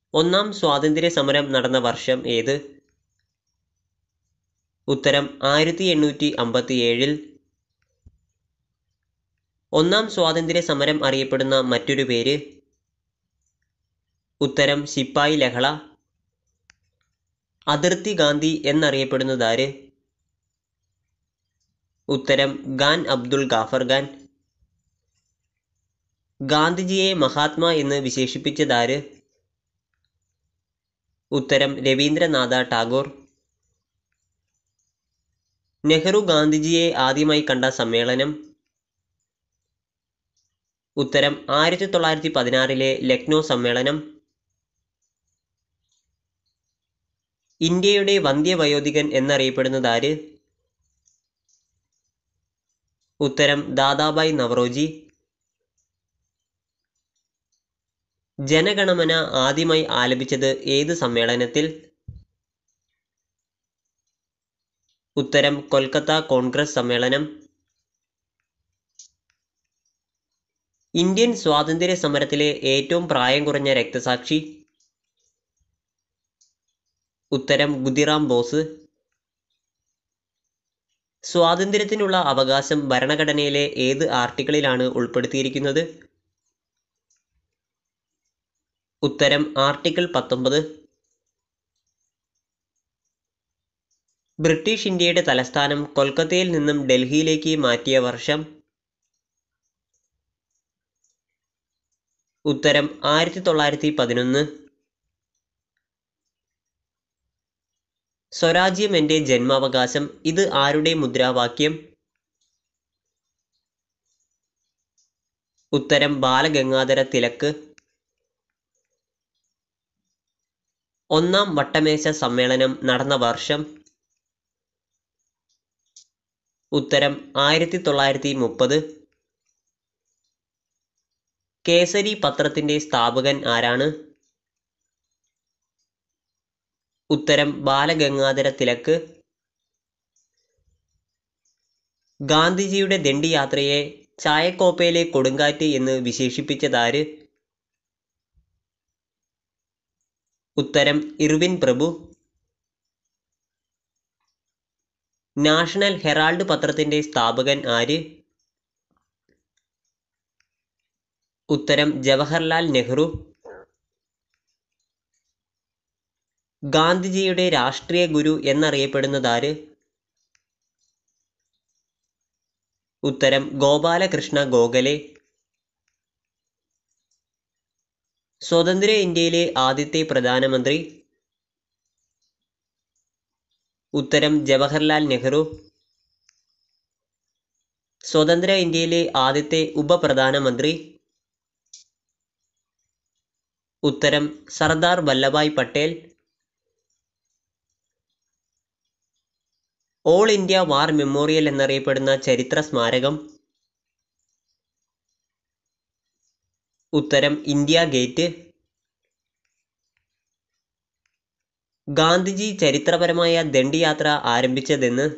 ഒന്നാം സ്വാതന്ത്ര്യ സമരം നടന്ന വർഷം ഏത് ഉത്തരം ആയിരത്തി എണ്ണൂറ്റി അമ്പത്തിയേഴിൽ ഒന്നാം സ്വാതന്ത്ര്യ സമരം അറിയപ്പെടുന്ന മറ്റൊരു പേര് ഉത്തരം ശിപ്പായി ലഹള അതിർത്തി ഗാന്ധി എന്നറിയപ്പെടുന്നതാര് ഉത്തരം ഖാൻ അബ്ദുൾ ഗാഫർ ഖാൻ ഗാന്ധിജിയെ മഹാത്മാ എന്ന് വിശേഷിപ്പിച്ചതാര് ഉത്തരം രവീന്ദ്രനാഥ ടാഗോർ നെഹ്റു ഗാന്ധിജിയെ ആദ്യമായി കണ്ട സമ്മേളനം ഉത്തരം ആയിരത്തി തൊള്ളായിരത്തി പതിനാറിലെ ലക്നൗ സമ്മേളനം ഇന്ത്യയുടെ വന്ധ്യവയോധികൻ എന്നറിയപ്പെടുന്നതാര് ഉത്തരം ദാദാബായ് നവറോജി ജനഗണമന ആദ്യമായി ആലപിച്ചത് ഏത് സമ്മേളനത്തിൽ ഉത്തരം കൊൽക്കത്ത കോൺഗ്രസ് സമ്മേളനം ഇന്ത്യൻ സ്വാതന്ത്ര്യ സമരത്തിലെ ഏറ്റവും പ്രായം കുറഞ്ഞ രക്തസാക്ഷി ഉത്തരം ഗുദിറാം ബോസ് സ്വാതന്ത്ര്യത്തിനുള്ള അവകാശം ഭരണഘടനയിലെ ഏത് ആർട്ടിക്കിളിലാണ് ഉൾപ്പെടുത്തിയിരിക്കുന്നത് ഉത്തരം ആർട്ടിക്കിൾ പത്തൊമ്പത് ബ്രിട്ടീഷ് ഇന്ത്യയുടെ തലസ്ഥാനം കൊൽക്കത്തയിൽ നിന്നും ഡൽഹിയിലേക്ക് മാറ്റിയ വർഷം ഉത്തരം ആയിരത്തി തൊള്ളായിരത്തി പതിനൊന്ന് സ്വരാജ്യം എൻ്റെ ജന്മാവകാശം ഇത് ആരുടെ മുദ്രാവാക്യം ഉത്തരം ബാലഗംഗാധര തിലക്ക് ഒന്നാം വട്ടമേശ സമ്മേളനം നടന്ന വർഷം ഉത്തരം ആയിരത്തി തൊള്ളായിരത്തി മുപ്പത് കേസരി പത്രത്തിന്റെ സ്ഥാപകൻ ആരാണ് ഉത്തരം ബാലഗംഗാധര തിലക്ക് ഗാന്ധിജിയുടെ ദണ്ഡിയാത്രയെ ചായക്കോപ്പയിലെ കൊടുങ്കാറ്റ് എന്ന് വിശേഷിപ്പിച്ചതാര് ഉത്തരം ഇർവിൻ പ്രഭു നാഷണൽ ഹെറാൾഡ് പത്രത്തിന്റെ സ്ഥാപകൻ ആര് ഉത്തരം ജവഹർലാൽ നെഹ്റു ഗാന്ധിജിയുടെ രാഷ്ട്രീയ ഗുരു എന്നറിയപ്പെടുന്നതാര് ഉത്തരം ഗോപാലകൃഷ്ണ ഗോഖലെ സ്വതന്ത്ര ഇന്ത്യയിലെ ആദ്യത്തെ പ്രധാനമന്ത്രി ഉത്തരം ജവഹർലാൽ നെഹ്റു സ്വതന്ത്ര ഇന്ത്യയിലെ ആദ്യത്തെ ഉപപ്രധാനമന്ത്രി ഉത്തരം Sardar Vallabhbhai Patel all India war memorial എന്നറിയപ്പെടുന്ന ചരിത്ര സ്മാരകം ഉത്തരം ഇന്ത്യ ഗേറ്റ് ഗാന്ധിജി ചരിത്രപരമായ ദണ്ഡിയാത്ര ആരംഭിച്ചതെന്ന്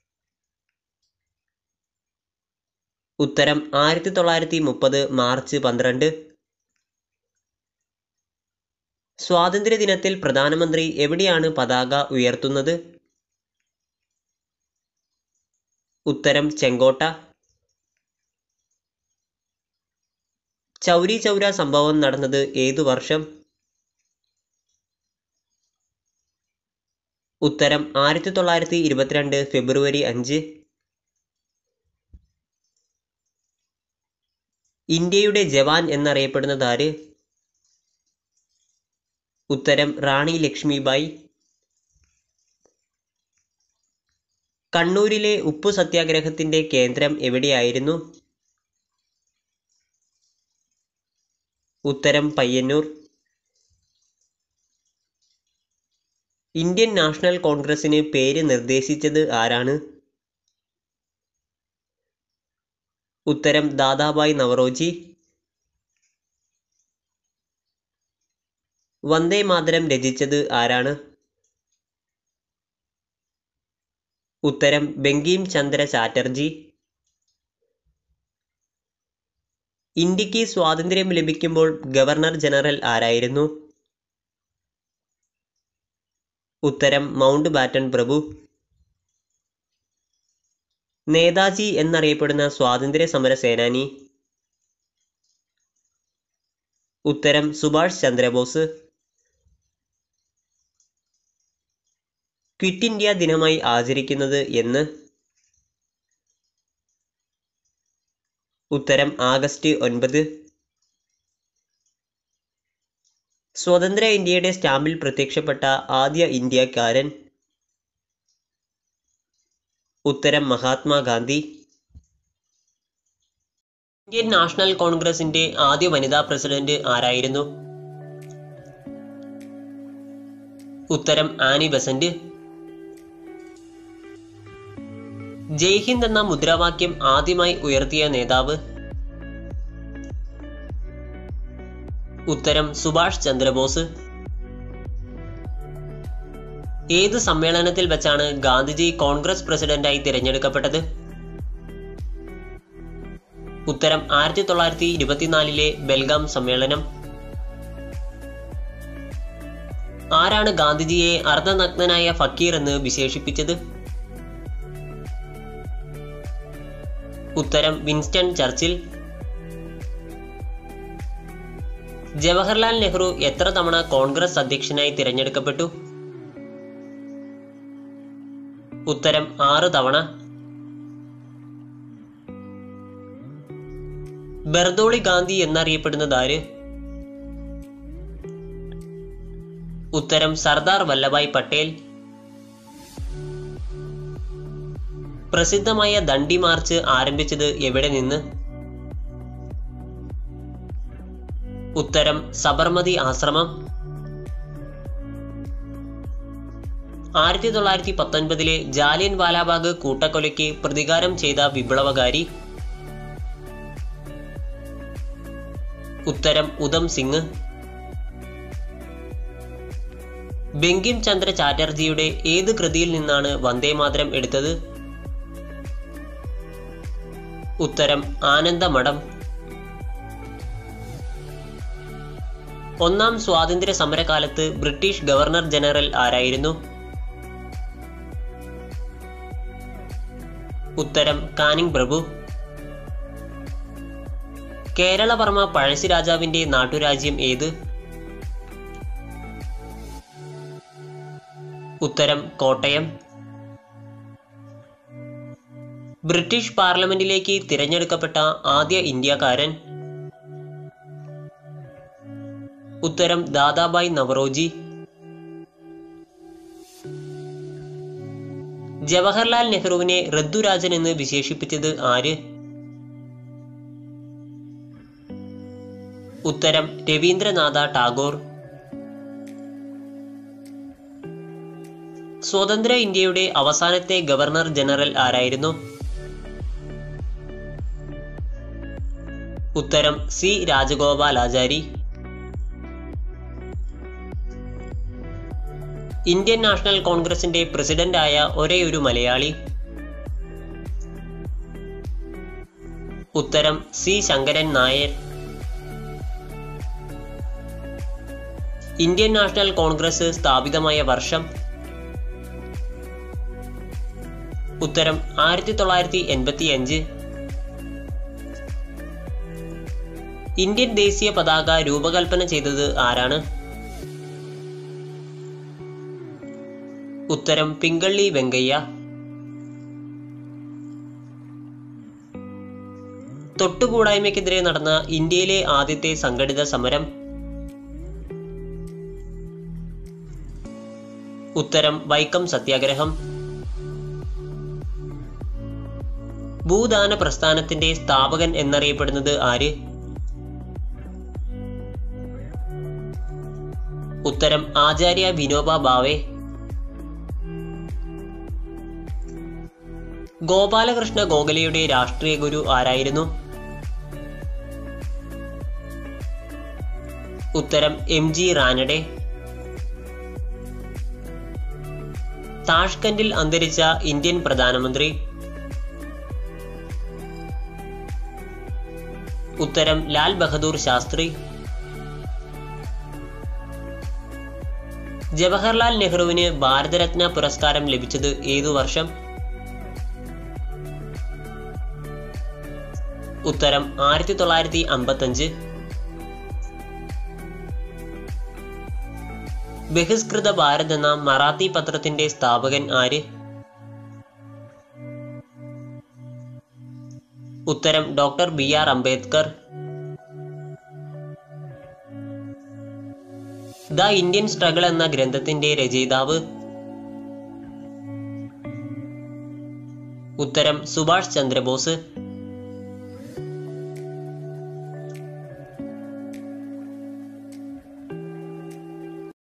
ഉത്തരം ആയിരത്തി തൊള്ളായിരത്തി മുപ്പത് മാർച്ച് പന്ത്രണ്ട് സ്വാതന്ത്ര്യ ദിനത്തിൽ പ്രധാനമന്ത്രി എവിടെയാണ് പതാക ഉയർത്തുന്നത് ഉത്തരം ചെങ്കോട്ട ചൗരി ചൗര സംഭവം നടന്നത് ഏതു വർഷം ഉത്തരം ആയിരത്തി തൊള്ളായിരത്തി ഇരുപത്തിരണ്ട് ഫെബ്രുവരി അഞ്ച് ഇന്ത്യയുടെ ജവാൻ എന്നറിയപ്പെടുന്നതാര് ഉത്തരം റാണി ലക്ഷ്മിബായി കണ്ണൂരിലെ ഉപ്പു സത്യാഗ്രഹത്തിന്റെ കേന്ദ്രം എവിടെയായിരുന്നു ഉത്തരം പയ്യന്നൂർ ഇന്ത്യൻ നാഷണൽ കോൺഗ്രസിന് പേര് നിർദ്ദേശിച്ചത് ആരാണ് ഉത്തരം ദാദാബായ് നവറോജി വന്ദേ മാതരം രചിച്ചത് ആരാണ് ഉത്തരം ബങ്കിം ചന്ദ്ര ചാറ്റർജി ഇന്ത്യക്ക് സ്വാതന്ത്ര്യം ലഭിക്കുമ്പോൾ ഗവർണർ ജനറൽ ആരായിരുന്നു ഉത്തരം മൗണ്ട് ബാറ്റൺ പ്രഭു നേതാജി എന്നറിയപ്പെടുന്ന സ്വാതന്ത്ര്യ സമര സേനാനി ഉത്തരം സുഭാഷ് ചന്ദ്രബോസ് ക്വിറ്റ് ഇന്ത്യ ദിനമായി ആചരിക്കുന്നത് എന്ന് ഉത്തരം ആഗസ്റ്റ് ഒൻപത് സ്വതന്ത്ര ഇന്ത്യയുടെ സ്റ്റാമ്പിൽ പ്രത്യക്ഷപ്പെട്ട ആദ്യ ഇന്ത്യക്കാരൻ ഉത്തരം മഹാത്മാഗാന്ധി ഇന്ത്യൻ നാഷണൽ കോൺഗ്രസിന്റെ ആദ്യ വനിതാ പ്രസിഡന്റ് ആരായിരുന്നു ഉത്തരം ആനി ബസന്റ് ജയ് ഹിന്ദ് എന്ന മുദ്രാവാക്യം ആദ്യമായി ഉയർത്തിയ നേതാവ് ഉത്തരം സുഭാഷ് ചന്ദ്രബോസ് ഏത് സമ്മേളനത്തിൽ വെച്ചാണ് ഗാന്ധിജി കോൺഗ്രസ് പ്രസിഡന്റായി തിരഞ്ഞെടുക്കപ്പെട്ടത് ഉത്തരം ആയിരത്തി തൊള്ളായിരത്തി ഇരുപത്തിനാലിലെ ബെൽഗാം സമ്മേളനം ആരാണ് ഗാന്ധിജിയെ അർദ്ധനഗ്നനായ ഫക്കീർ എന്ന് വിശേഷിപ്പിച്ചത് ഉത്തരം വിൻസ്റ്റൺ ചർച്ചിൽ ജവഹർലാൽ നെഹ്റു എത്ര തവണ കോൺഗ്രസ് അധ്യക്ഷനായി തിരഞ്ഞെടുക്കപ്പെട്ടു ഉത്തരം ആറ് തവണ ബർദോളി ഗാന്ധി എന്നറിയപ്പെടുന്നത് ആര് ഉത്തരം സർദാർ വല്ലഭായ് പട്ടേൽ പ്രസിദ്ധമായ ദണ്ഡി മാർച്ച് ആരംഭിച്ചത് എവിടെ നിന്ന് ഉത്തരം സബർമതി ആശ്രമം ആയിരത്തി തൊള്ളായിരത്തി പത്തൊൻപതിലെ ജാലിയൻ വാലാബാഗ് കൂട്ടക്കൊലയ്ക്ക് പ്രതികാരം ചെയ്ത വിപ്ലവകാരി ഉത്തരം ഉദം സിംഗ് ബങ്കിം ചന്ദ്ര ചാറ്റർജിയുടെ ഏത് കൃതിയിൽ നിന്നാണ് വന്ദേമാതരം എടുത്തത് ഉത്തരം ആനന്ദമഠം ഒന്നാം സ്വാതന്ത്ര്യ സമരകാലത്ത് ബ്രിട്ടീഷ് ഗവർണർ ജനറൽ ആരായിരുന്നു ഉത്തരം കാനിങ് പ്രഭു കേരളവർമ്മ പഴശ്ശിരാജാവിന്റെ നാട്ടുരാജ്യം ഏത് ഉത്തരം കോട്ടയം ബ്രിട്ടീഷ് പാർലമെന്റിലേക്ക് തിരഞ്ഞെടുക്കപ്പെട്ട ആദ്യ ഇന്ത്യക്കാരൻ ഉത്തരം ദാദാബായ് നവറോജി ജവഹർലാൽ നെഹ്റുവിനെ റദ്ദുരാജൻ എന്ന് വിശേഷിപ്പിച്ചത് ആര് ഉത്തരം രവീന്ദ്രനാഥ ടാഗോർ സ്വതന്ത്ര ഇന്ത്യയുടെ അവസാനത്തെ ഗവർണർ ജനറൽ ആരായിരുന്നു ഉത്തരം സി രാജഗോപാലാചാരി ഇന്ത്യൻ നാഷണൽ കോൺഗ്രസിന്റെ പ്രസിഡന്റായ ഒരേയൊരു മലയാളി ഉത്തരം C Sankaran Nair Indian National Congress സ്ഥാപിതമായ വർഷം ഉത്തരം ആയിരത്തി തൊള്ളായിരത്തി എൺപത്തി അഞ്ച് ഇന്ത്യൻ ദേശീയ പതാക രൂപകൽപ്പന ചെയ്തത് ആരാണ് ഉത്തരം പിങ്കള്ളി വെങ്കയ്യ തൊട്ടുകൂടായ്മയ്ക്കെതിരെ നടന്ന ഇന്ത്യയിലെ ആദ്യത്തെ സംഘടിത സമരം ഉത്തരം വൈക്കം സത്യാഗ്രഹം ഭൂദാന പ്രസ്ഥാനത്തിന്റെ സ്ഥാപകൻ എന്നറിയപ്പെടുന്നത് ആര് ഉത്തരം ആചാര്യ വിനോബ ഭാവെ ഗോപാലകൃഷ്ണ ഗോഖലെയുടെ രാഷ്ട്രീയ ഗുരു ആരായിരുന്നു ഉത്തരം എം ജി റാനഡെ താഷ്കന്റിൽ അന്തരിച്ച ഇന്ത്യൻ പ്രധാനമന്ത്രി ഉത്തരം ലാൽ ബഹദൂർ ശാസ്ത്രി ജവഹർലാൽ നെഹ്റുവിന് ഭാരതരത്ന പുരസ്കാരം ലഭിച്ചത് ഏതു വർഷം ഉത്തരം ആയിരത്തി തൊള്ളായിരത്തി അമ്പത്തഞ്ച് ബഹിഷ്കൃത ഭാരത് എന്ന മറാത്തി പത്രത്തിന്റെ സ്ഥാപകൻ ആര് ഉത്തരം doctor B R Ambedkar the Indian struggle എന്ന ഗ്രന്ഥത്തിന്റെ രചയിതാവ് ഉത്തരം സുഭാഷ് ചന്ദ്രബോസ്